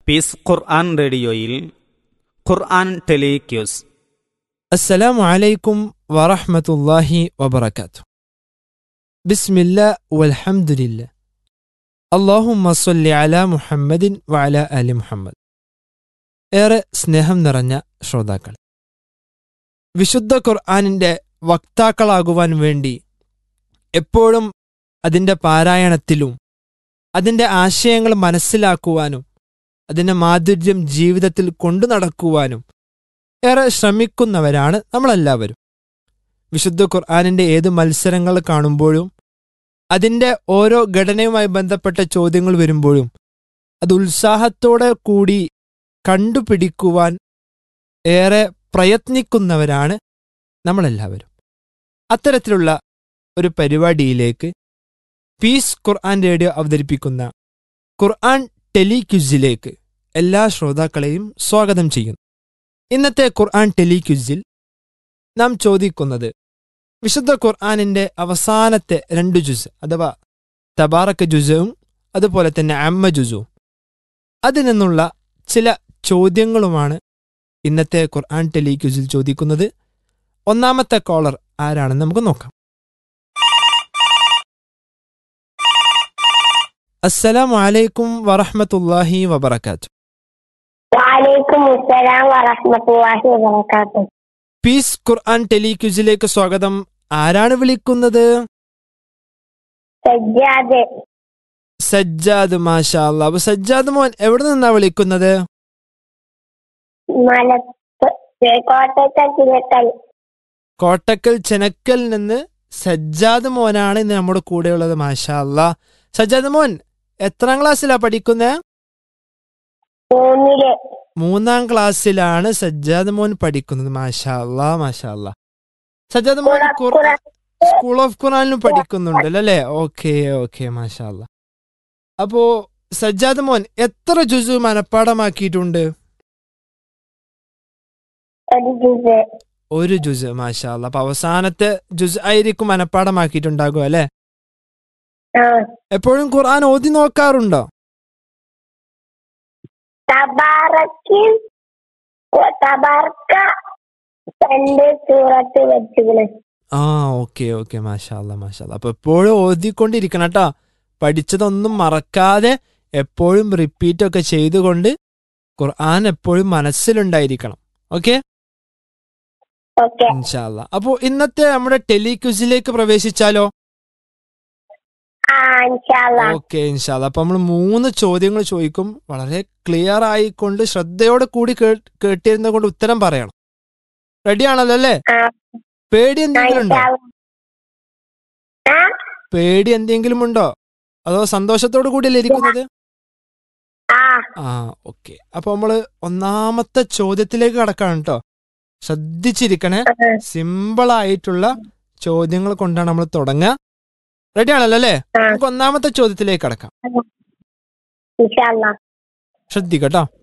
Piece ഖുർആൻ റേഡിയോയിൽ ഖുർആൻ ടെലിക്യൂസ് السلام عليكم ورحمة الله وبركاته بسم الله والحمد لله اللهم صل على محمد وعلى آل محمد ഏറെ സ്നേഹം നിറഞ്ഞ ശ്രോതാക്കൾ വിശുദ്ധ ഖുർആാനിൻ്റെ വക്താക്കളാകുവാൻ വേണ്ടി എപ്പോഴും അതിൻ്റെ പാരായണത്തിലും അതിൻ്റെ ആശയങ്ങൾ മനസ്സിലാക്കുവാനും അതിൻ്റെ മാധുര്യം ജീവിതത്തിൽ കൊണ്ടു നടക്കുവാനും ഏറെ ശ്രമിക്കുന്നവരാണ് നമ്മളെല്ലാവരും വിശുദ്ധ ഖുർആാനിൻ്റെ ഏത് മത്സരങ്ങൾ കാണുമ്പോഴും അതിൻ്റെ ഓരോ ഘടനയുമായി ബന്ധപ്പെട്ട ചോദ്യങ്ങൾ വരുമ്പോഴും അത് ഉത്സാഹത്തോടെ കൂടി കണ്ടുപിടിക്കുവാൻ ഏറെ പ്രയത്നിക്കുന്നവരാണ് നമ്മളെല്ലാവരും അത്തരത്തിലുള്ള ഒരു പരിപാടിയിലേക്ക് പീസ് ഖുർആൻ റേഡിയോ അവതരിപ്പിക്കുന്ന ഖുർആൻ ടെലിക്യുസിലേക്ക് എല്ലാ ശ്രോതാക്കളെയും സ്വാഗതം ചെയ്യുന്നു ഇന്നത്തെ ഖുർആൻ ടെലിക്യുസിൽ നാം ചോദിക്കുന്നത് വിശുദ്ധ ഖുർആാനിൻ്റെ അവസാനത്തെ രണ്ട് ജുസ് അഥവാ തബാറക്ക് ജുസവും അതുപോലെ തന്നെ അമ്മ ജുസുവും അതിൽ നിന്നുള്ള ചില ചോദ്യങ്ങളുമാണ് ഇന്നത്തെ ഖുർആൻ ടെലിക്യുസിൽ ചോദിക്കുന്നത് ഒന്നാമത്തെ കോളർ ആരാണെന്ന് നമുക്ക് നോക്കാം അസ്സലാമു അലൈക്കും വറഹ്മത്തുള്ളാഹി വബറകാത്തു വലൈക്കും അസ്സലാം വറഹ്മത്തുള്ളാഹി വബറകാതുഹു പീസ് ഖുർആൻ ടെലിക്യുസിലേക്ക് സ്വാഗതം ആരാണ് വിളിക്കുന്നത് സജ്ജാദ് സജ്ജാദ് മാഷാ അല്ലാ അപ്പൊ സജ്ജാദ് മോൻ എവിടെ നിന്നാ വിളിക്കുന്നത് മലപ്പ് കോട്ടയത്തെ കിഴക്കൽ കോട്ടക്കൽ ചെനക്കൽ നിന്ന് സജ്ജാദ് മോനാണ് ഇന്ന് നമ്മുടെ കൂടെയുള്ളത് മാഷാ അല്ലാ സജ്ജാദ് മോൻ എത്രാം ക്ലാസ്സിലാ പഠിക്കുന്നത് മൂന്നില് മൂന്നാം ക്ലാസ്സിലാണ് സജ്ജാദ് മോൻ പഠിക്കുന്നത് മാഷാ അല്ലാ മാഷാ അല്ലാ സജ്ജാദ് മോൻ ഖുർ- ഖുർആൻ സ്കൂൾ ഓഫ് ഖുറാനിലും പഠിക്കുന്നുണ്ടല്ലോ അല്ലേ ഓക്കെ ഓക്കെ മാഷാ അല്ലാ അപ്പോ സജ്ജാദ് മോൻ എത്ര ജുസു മനഃപ്പാടമാക്കിയിട്ടുണ്ട് ഒരു ജുസ് ഒരു ജുസ് മാഷാ അല്ലാ അപ്പൊ അവസാനത്തെ ജുസ് ആയിരിക്കും മനഃപ്പാടമാക്കിയിട്ടുണ്ടാകും അല്ലെ ആ എപ്പോഴും ഖുർആൻ ഓതി നോക്കാറുണ്ടോ തബാറക്ക് തബാർക്ക രണ്ട് സൂറത്ത് വെച്ചുകള് ആ ഓക്കെ ഓക്കെ മാഷാ അല്ലാ മാഷാ അല്ലാ അപ്പൊ എപ്പോഴും ഓതിക്കൊണ്ടിരിക്കണം കേട്ടോ പഠിച്ചതൊന്നും മറക്കാതെ എപ്പോഴും റിപ്പീറ്റ് ഒക്കെ ചെയ്തുകൊണ്ട് ഖുർആൻ എപ്പോഴും മനസ്സിലുണ്ടായിരിക്കണം ഓക്കെ ഓക്കെ ഇൻഷാല്ല അപ്പോ ഇന്നത്തെ നമ്മുടെ ടെലിക്വിസിലേക്ക് പ്രവേശിച്ചാലോ ആ ഇൻഷാല്ലാ ഓക്കെ ഇൻഷാല്ല അപ്പൊ നമ്മൾ മൂന്ന് ചോദ്യങ്ങൾ ചോദിക്കും വളരെ ക്ലിയർ ആയിക്കൊണ്ട് ശ്രദ്ധയോടെ കൂടി കേ- കേട്ടിരുന്ന കൊണ്ട് ഉത്തരം പറയണം റെഡി ആണല്ലോ അല്ലേ ആ പേടി ആ, എന്തെങ്കിലും ഉണ്ടോ ഇൻഷാല്ലാ. ആ പേടി എന്തെങ്കിലും ഉണ്ടോ അതോ സന്തോഷത്തോടു കൂടിയല്ലേ ഇരിക്കുന്നത് ആ ആ ഓക്കെ അപ്പൊ നമ്മള് ഒന്നാമത്തെ ചോദ്യത്തിലേക്ക് കടക്കാണ് കേട്ടോ ശ്രദ്ധിച്ചിരിക്കണേ ആ, സിമ്പിൾ ആയിട്ടുള്ള ചോദ്യങ്ങൾ കൊണ്ടാണ് നമ്മൾ തുടങ്ങുക റെഡി ആണല്ലോ അല്ലേ ആ. നമുക്ക് ഒന്നാമത്തെ ചോദ്യത്തിലേക്ക് കടക്കാം ഇൻഷാല്ലാ ശ്രദ്ധിക്കട്ടോ